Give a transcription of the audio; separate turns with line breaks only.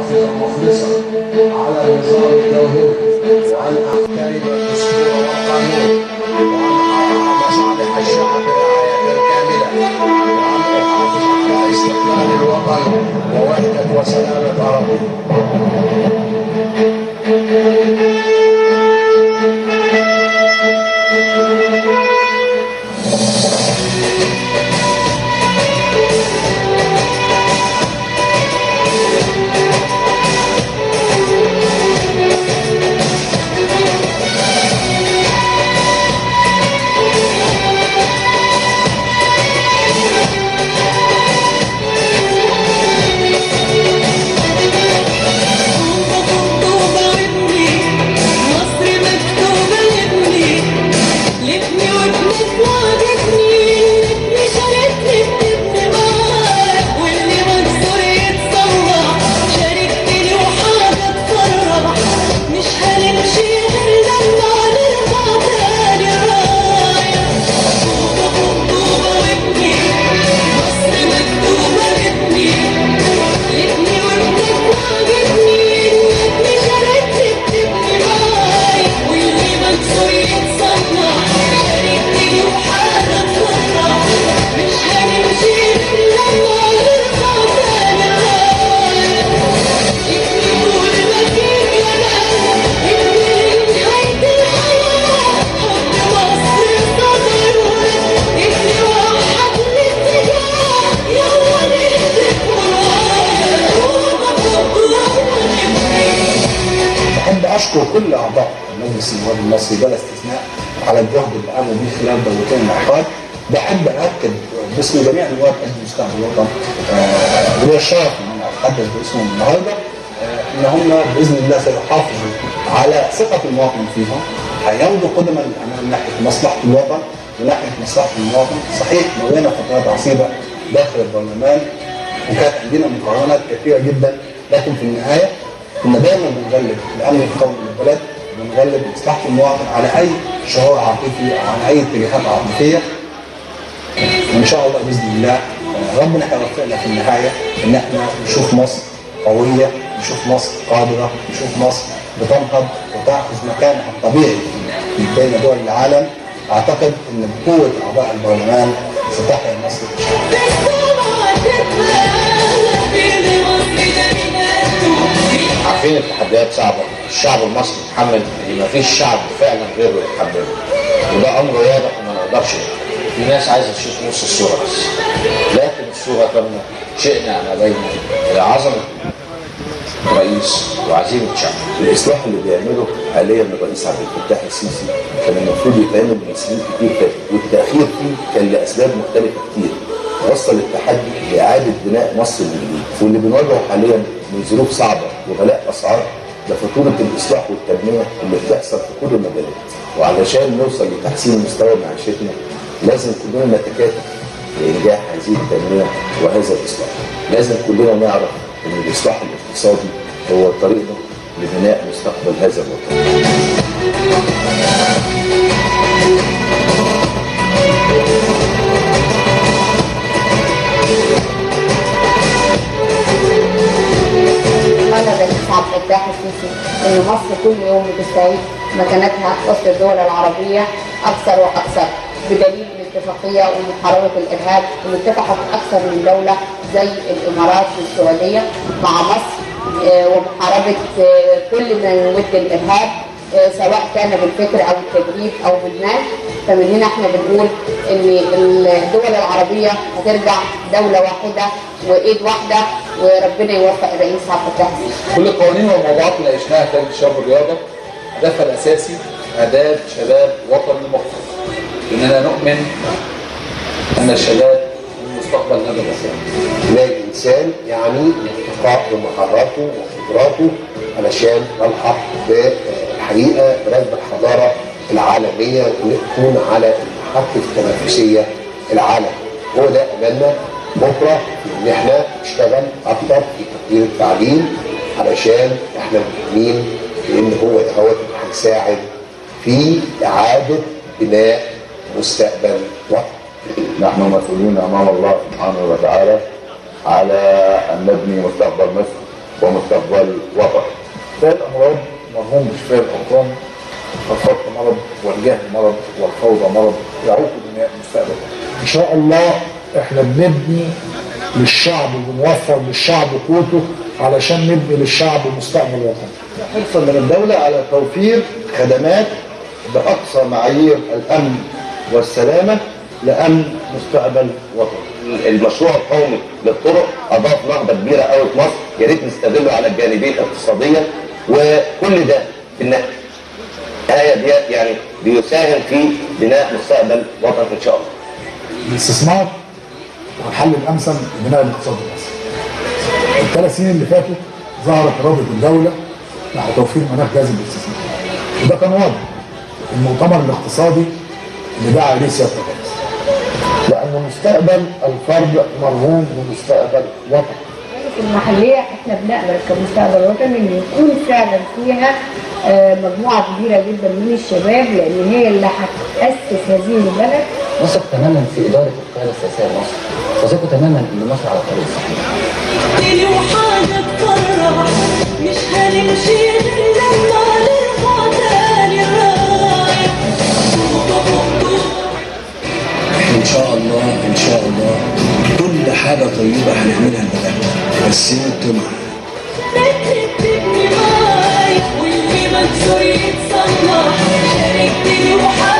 محافظا مخلصا على نظام التوحيد وأن أحترم الدستور والقانون وأن أرعى مصالح الشعب رعاية كاملة وأن أحافظ على استقلال الوطن ووحدة وسلامة أرضه
مكتوبة ابني مصر مكتوبة لابني لابني وابنك وعجبني ابني شاركني بابن معاك واللي مكسور يتصلح شاركتني وحاجة تفرح مش هنمشي غير لما نرفع تاني الراية مكتوبة وابني مصر مكتوبة لابني ابني وابنك وعجبني ابني شاركني بابني معاي واللي مكسور يتصنع شاركني وحاجة تفرح مش هنمشي غير لما نرفع تاني الراية ابني طول ما فيك جمال ابني لنهاية الحياة حب مصر صدر ابني وحد الاتجاه يلا نهتف ورايا
أحب أشكر كل أعضاء مجلس النواب المصري بلا استثناء على الجهد اللي قاموا به خلال دورتين العقاد بحب أكد باسم جميع نواب حزب مستقبل الوطن آه، ولي الشرف إن أنا أتحدث باسمهم النهارده آه، إن هم بإذن الله سيحافظوا على ثقة المواطن فيهم هيمضوا قدما أمام ناحية مصلحة الوطن وناحية مصلحة المواطن صحيح مرينا فترات عصيبة داخل البرلمان وكانت عندنا مقارنات كثيرة جدا لكن في النهاية كنا دايما بنغلب الامن القومي للبلد بنغلب مصلحه المواطن على اي شعور عاطفي او على اي اتجاهات عاطفيه وان شاء الله باذن الله آه، ربنا هيوفقنا في النهايه ان احنا نشوف مصر قويه نشوف مصر قادره نشوف مصر بتنهض وتاخذ مكانها الطبيعي في بين دول العالم اعتقد ان بقوه اعضاء البرلمان ستحيا مصر ان شاء الله
عارفين التحديات صعبة الشعب المصري متحمل اللي ما فيش شعب فعلا غيره يتحمله وده أمر واضح وما نقدرش في ناس عايزة تشوف نص الصورة بس لكن الصورة كاملة شئنا أم أبينا هي عظمة رئيس وعزيمة شعب
الاصلاح اللي بيعمله حاليا الرئيس عبد الفتاح السيسي كان المفروض يتعمل من سنين كتير فاتت والتاخير فيه كان لاسباب مختلفه كتير وصل التحدي لاعاده بناء مصر من جديد واللي بنواجهه حاليا من ظروف صعبه وغلاء اسعار ده فاتوره الاصلاح والتنميه اللي بتحصل في كل المجالات وعلشان نوصل لتحسين مستوى معيشتنا لازم كلنا نتكاتف لانجاح هذه التنميه وهذا الاصلاح لازم كلنا نعرف ان الاصلاح الاقتصادي هو طريقنا لبناء مستقبل هذا الوطن
قال الرئيس عبد الفتاح السيسي ان مصر كل يوم بتستعيد مكانتها وسط الدول العربيه اكثر واكثر بدليل الاتفاقيه ومحاربه الارهاب اللي اتفقت اكثر من دوله زي الامارات والسعوديه مع مصر آه، ومحاربه آه، كل ما يمد الارهاب آه، سواء كان بالفكر او التدريب او بالمال فمن هنا احنا بنقول ان الدول العربيه هترجع دوله واحده وايد واحده وربنا يوفق الرئيس عبد الفتاح السيسي
كل القوانين والموضوعات اللي عشناها خلال الشباب والرياضه هدفها الاساسي اعداد شباب وطني مخلص اننا نؤمن ان الشباب هم مستقبل هذا الوطن
بناء الانسان يعني الارتقاء بمهاراته وقدراته علشان نلحق بالحقيقه بركب الحضاره العالميه ونكون على المحك التنافسيه العالمي هو ده املنا بكره ان احنا نشتغل اكتر في تطوير التعليم علشان احنا مؤمنين بان هو ده هو اللي هيساعد في اعاده بناء مستقبل وطن
نحن مسؤولين امام الله سبحانه وتعالى على ان نبني مستقبل مصر ومستقبل وطن
شفاء الامراض مرهون بشفاء الاوطان الفقر مرض والجهل مرض والفوضى مرض يعوق بناء مستقبل
ان شاء الله احنا بنبني للشعب وبنوفر للشعب قوته علشان نبني للشعب مستقبل وطني
حرصا من الدولة على توفير خدمات بأقصى معايير الأمن والسلامة لأمن مستقبل وطني
المشروع القومي للطرق اضاف نهضه كبيره قوي في مصر يا ريت نستغله على الجانبين الاقتصاديه وكل ده في النهايه الآية دي يعني بيساهم في بناء مستقبل وطن ان شاء الله
الاستثمار هو الحل الامثل لبناء الاقتصاد المصري. الثلاث سنين اللي فاتوا ظهرت اراده الدوله نحو توفير مناخ جاذب للاستثمار. وده كان واضح في المؤتمر الاقتصادي اللي دعا اليه سياده الرئيس.
لأن مستقبل الفرد مرهون بمستقبل وطن
في المحلية احنا بنأمل كمستقبل وطني ان يكون فعلا فيها آه، مجموعة كبيرة جدا من الشباب لان هي اللي هتأسس هذه البلد
نثق تماما في إدارة القيادة السياسية لمصر وثق تماما إن مصر على الطريق الصحيح
لي وحاجة تفرح مش هنمشي غير لما نرفع تاني الراية
ان شاء الله ان شاء الله كل حاجه طيبه هنعملها لبلدنا بس انتوا معانا
تبني معايا واللي مكسور يتصلح شاركتني وحاجة